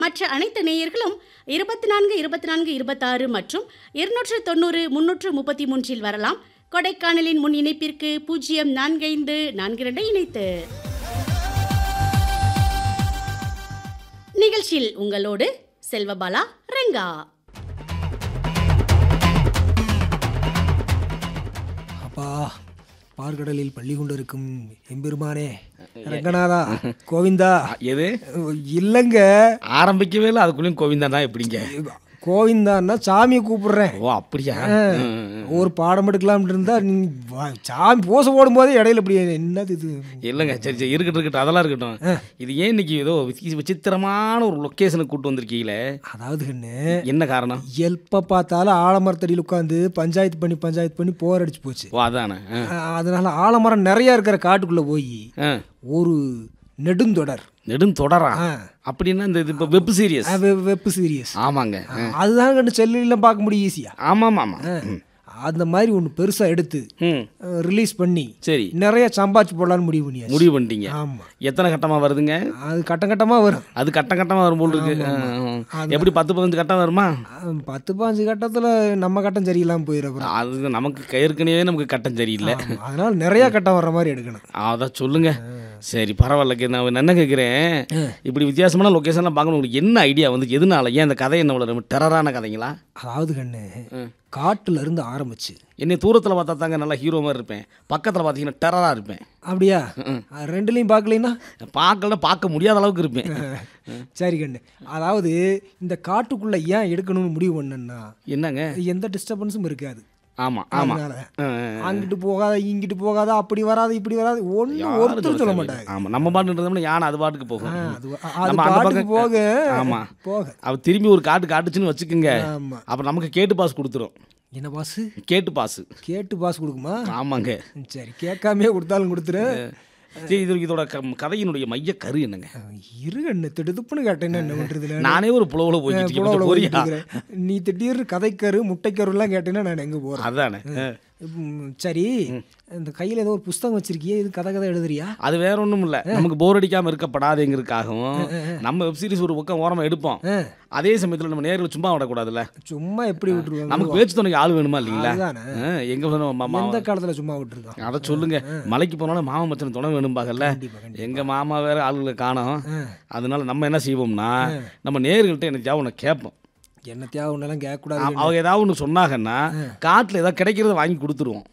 மற்ற அனைத்து நேயர்களும் இருபத்தி நான்கு இருபத்தி நான்கு இருபத்தாறு மற்றும் இருநூற்று தொண்ணூறு முன்னூற்று முப்பத்தி மூன்றில் வரலாம் கொடைக்கானலின் முன் இணைப்பிற்கு பூஜ்ஜியம் நான்கைந்து நான்கு இரண்டை இணைத்து நிகழ்ச்சியில் உங்களோடு செல்வபாலா ரெங்கா அப்பா பார்க்கடலில் பள்ளி கொண்டிருக்கும் எம்பெருமானே ரங்கநாதா கோவிந்தா எது இல்லைங்க ஆரம்பிக்கவே இல்லை அதுக்குள்ளேயும் கோவிந்தா தான் எப்படிங்க கோவிந்தான்னா சாமியை கூப்பிடுறேன் ஓ அப்படியா ஒரு பாடம் எடுக்கலாம்னு இருந்தா நீ வா- சாமி போச போடும் போதே இடையில இப்படி என்னது இது இல்லைங்க சரி சரி இருக்கட்டும் இருக்கட்டும் அதெல்லாம் இருக்கட்டும் இது ஏன் இன்னைக்கு ஏதோ விசி- விசித்திரமான ஒரு லொக்கேஷனுக்கு கூட்டு வந்திருக்கீங்களே அதாவது கண்ணு என்ன காரணம் எப்ப பார்த்தாலும் ஆலமரத்தடியில் உட்காந்து பஞ்சாயத்து பண்ணி பஞ்சாயத்து பண்ணி போர் அடிச்சு போச்சு ஓ அதானே ஆ. அஹ் அதனால ஆலமரம் நிறைய இருக்கிற காட்டுக்குள்ள போய் ஆ. ஒரு நெடுந்தொடர் நெடும் தொடரா ஆ. அப்படின்னா இந்த இது இப்போ வெப் சீரியஸ் வெப் சீரியஸ் ஆமாங்க ஆ. அதுதான் கண்டு செல்லுலாம் பார்க்க முடியும் ஈஸியா ஆமாம் ஆமாம் ம். அந்த மாதிரி ஒன்று பெருசா எடுத்து ம் ரிலீஸ் பண்ணி சரி நிறைய சம்பாதிச்சு போடலான்னு முடிவு பண்ணியாச்சு முடிவு பண்ணிட்டீங்க ஆமா எத்தனை கட்டமா வருதுங்க அது கட்டம் கட்டமா வரும் அது கட்டம் கட்டமா வரும் போல் இருக்கு ஆ, ஆ. எப்படி பத்து பதினஞ்சு கட்டம் வருமா அஹ் பத்து பாஞ்சு கட்டத்துல நம்ம கட்டம் சரியில்லாம போயிடும் அப்புறம். அது நமக்கு ஏற்கனவே நமக்கு கட்டம் சரியில்லை ஆமா. அதனால நிறைய கட்டம் வர்ற மாதிரி எடுக்கணும் அதான் சொல்லுங்க சரி பரவாயில்ல நான் என்ன கேட்குறேன் இப்படி வித்தியாசமான லொக்கேஷன்லாம் பார்க்கணும் உங்களுக்கு என்ன ஐடியா வந்து எதனால ஏன் அந்த கதை என்ன அவ்வளோ ரொம்ப டெரரான கதைங்களா அதாவது கண்ணு காட்டுல இருந்து ஆரம்பிச்சு என்னை தூரத்தில் பார்த்தா தாங்க நல்லா ஹீரோ மாதிரி இருப்பேன் பக்கத்தில் பார்த்தீங்கன்னா டெரராக இருப்பேன் அப்படியா அது ரெண்டுலையும் பார்க்கலைன்னா பார்க்கல பார்க்க முடியாத அளவுக்கு இருப்பேன் சரி கண்ணு அதாவது இந்த காட்டுக்குள்ள ஏன் எடுக்கணும்னு முடிவு பண்ணேன்னா என்னங்க எந்த டிஸ்டர்பன்ஸும் இருக்காது ஆமாம் ஆமாம் அதனால அங்கிட்டு போகாத இங்கிட்டு போகாத அப்படி வராது இப்படி வராது ஒண்ணு ஒருத்தர் சொல்ல மாட்டாங்க ஆமாம் நம்ம பாட்டு இருந்தோம்னா யானை அது பாட்டுக்கு போகும் அது அது நம்ம அந்த பாட்டுக்கு பக்கம் போக ஆமாம் போக அவ திரும்பி ஒரு காட்டு காட்டுச்சுன்னு வச்சுக்கோங்க ஆமா அப்புறம் நமக்கு கேட்டு பாஸ் கொடுத்துரும் என்ன பாஸ் கேட்டு பாஸ் கேட்டு பாஸ் கொடுக்குமா ஆமாங்க சரி கேட்காமே கொடுத்தாலும் கொடுத்துரு சரி இது இதோட க- கதையினுடைய மைய கரு என்னங்க இரு கண்ணு திடுதுப்புன்னு கேட்டேன்னா என்ன பண்றது நானே ஒரு புலவுல போய்கிட்டு இருக்கேன். புலவுல கொஞ்சம் ஓடிட்டு போறியா இருக்கிறேன். நீ திடீர்னு கதைக்கரு முட்டைக்கரு எல்லாம் கேட்டேன்னா நான் எங்க போறேன் அதானே ஆ. ம், சரி இந்த கையில ஏதோ ஒரு புஸ்தகம் வச்சிருக்கியே இது கதை கதை எழுதுறியா அது வேற ஒன்றும் இல்லை நமக்கு போர் அடிக்காம இருக்கப்படாதுங்கிறதுக்காகவும் நம்ம வெப் சீரிஸ் ஒரு பக்கம் ஓரமா எடுப்போம் ஆ. அதே சமயத்தில் நம்ம நேரில் சும்மா விடக்கூடாதுல்ல சும்மா எப்படி விட்டுருவாங்க நமக்கு பேச்சு துணைக்கு ஆள் வேணுமா இல்லைங்களா அதுதானே. ஆ, எங்க போனோம் மாமா எந்த காலத்துல சும்மா விட்டுருக்கான் அதை சொல்லுங்க மலைக்கு போனாலும் மாமா மச்சன் துணை வேணும்பாங்கல்ல கண்டிப்பா எங்க மாமா வேற ஆளுகளை காணோம் அதனால நம்ம என்ன செய்வோம்னா நம்ம நேர்கள்ட்ட எனக்கு ஒன்று கேட்போம் என்னத்தையா ஒன்னெல்லாம் கேட்கக்கூடாது அவங்க ஏதாவது ஒன்று சொன்னாங்கன்னா காட்டில் ஏதாவது கிடைக்கிறத வாங்கி கொடுத்துருவோம்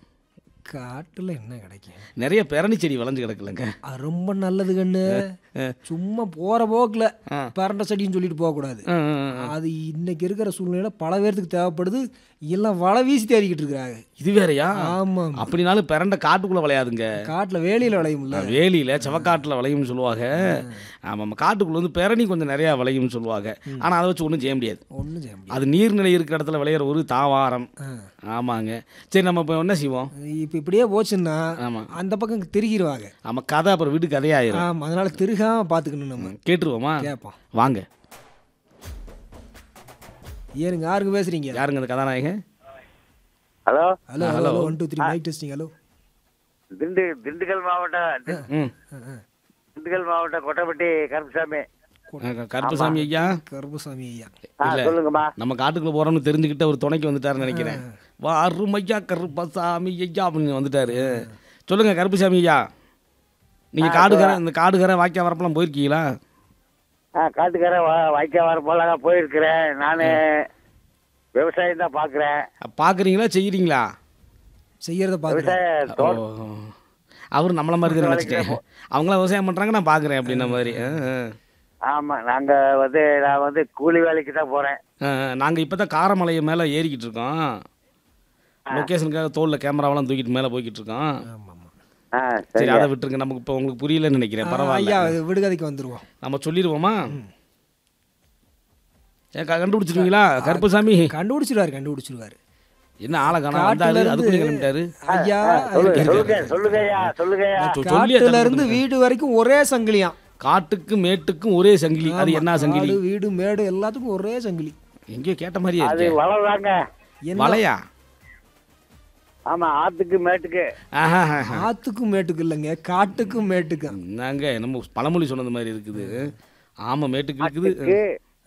காட்டுல என்ன கிடைக்கும் நிறைய பெரணி செடி விளைஞ்சு கிடக்குலங்க அது ரொம்ப நல்லது கண்ணு சும்மா போற போக்குல பரண்ட செடின்னு சொல்லிட்டு போக கூடாது ஆ, ஆ, ஆ. அது இன்னைக்கு இருக்கிற சூழ்நிலையில பல பேர்த்துக்கு தேவைப்படுது எல்லாம் வலை வீசி தேடிக்கிட்டு இருக்கிறாங்க இது வேறயா ஆமா அப்படினாலும் பிறண்ட காட்டுக்குள்ள விளையாதுங்க காட்டுல வேலியில விளையும்ல வேலியில செவக்காட்டில் விளையும்னு சொல்லுவாங்க ஆமாம் காட்டுக்குள்ள வந்து பெரணி கொஞ்சம் நிறையா விளையும்னு சொல்லுவாங்க ஆனால் அதை வச்சு ஒன்றும் செய்ய முடியாது ஒண்ணும் செய்ய முடியாது அது நீர்நிலை இருக்கிற இடத்துல விளையிற ஒரு தாவாரம் ஆமாங்க சரி நம்ம இப்போ என்ன செய்வோம் இப்ப இப்படியே போச்சுன்னா ஆமா. அந்த பக்கம் திருகிடுவாங்க நம்ம கதை அப்புறம் வீடு கதையாயிரும் ஆமா அதனால திருகாம பாத்துக்கணும் நம்ம கேட்டுருவோமா கேட்போம் வாங்க ஏனுங்க யாருங்க பேசுறீங்க யாருங்க அந்த கதாநாயகன் hello hello hello one two three mike testing hello திண்டு திண்டுக்கல் மாவட்டம் தி- ம் திண்டுக்கல் மாவட்டம் கொட்டப்பட்டி கருப்புசாமி க- கருப்புசாமி ஐயா கருப்புசாமி ஐயா ஆ சொல்லுங்கம்மா நம்ம காட்டுக்குள்ள போறோம்னு தெரிஞ்சுக்கிட்டு அவர் துணைக்கு வந்துட்டாருன்னு நினைக்கிறேன் வா அருமையா கருப்பசாமி ஐயா அப்படின்னு வந்துட்டாரு சொல்லுங்க கருப்புசாமி ஐயா நீங்க காடுகரை இந்த காடுகரை வாக்கியா வரப்பெல்லாம் போயிருக்கீங்களா ஆ காட்டுக்கார வா- வாய்க்கா வர போலாங்க போயிருக்கிறேன் நான் விவசாயம் தான் பார்க்குறேன் பாக்குறீங்களா செய்யறீங்களா செய்யறத பாக்குறேன் விவசாய ஓ தோட்டம் அவர் நம்மள மாதிரி தான் நினச்சிட்டேன் அவங்களாம் விவசாயம் பண்றாங்க நான் பாக்குறேன் அப்படின்ன மாதிரி ஆ, ஆ. ஆமாம் நாங்கள் வந்து நான் வந்து கூலி வேலைக்கு தான் போகிறேன் ஆ, ஆ. நாங்க இப்பதான் காரமலையை மேல ஏறிக்கிட்டு இருக்கோம் லொக்கேஷனுக்காக தோல்ல கேமராவெல்லாம் தூக்கிட்டு மேல போய்கிட்டு இருக்கோம் ஆமா ஆமா ஆ சரி சரி அதை விட்டுருங்க நமக்கு இப்போ உங்களுக்கு புரியலன்னு நினைக்கிறேன் பரவாயில்ல ஐயா இது விடுகதைக்கு வந்துருவோம் நம்ம சொல்லிடுவோமா ஏன் க- கண்டுபிடிச்சிருவீங்களா கருப்பசாமி கண்டுபிடிச்சிருவாரு கண்டுபிடிச்சிருவாரு என்ன ஆளை காணோம் வந்தாரு காட்டுல அதுக்குள்ளே இருந்து- கிளம்பிட்டாரு ஐயா சொல்லுங்க சொல்லுங்க சொல்லுங்கய்யா சொல்லுங்கய்யா சொ- சொல்லியே காட்டுல இருந்து வீடு வரைக்கும் ஒரே சங்கிலியாம் காட்டுக்கும் மேட்டுக்கும் ஒரே சங்கிலி அது என்ன சங்கிலி காடு, வீடு மேடு எல்லாத்துக்கும் ஒரே சங்கிலி எங்கேயோ கேட்ட மாதிரியே அது இருக்கு வளர்றாங்க என்ன வலையா ஆமாம் ஆற்றுக்கு மேட்டுக்கு ஆஹா ஆத்துக்கும் மேட்டுக்கு இல்லைங்க காட்டுக்கும் மேட்டுக்கும் நாங்க நம்ம பழமொழி சொன்னது மாதிரி இருக்குது ஆமா மேட்டுக்கு இருக்குது ஆற்றுக்கு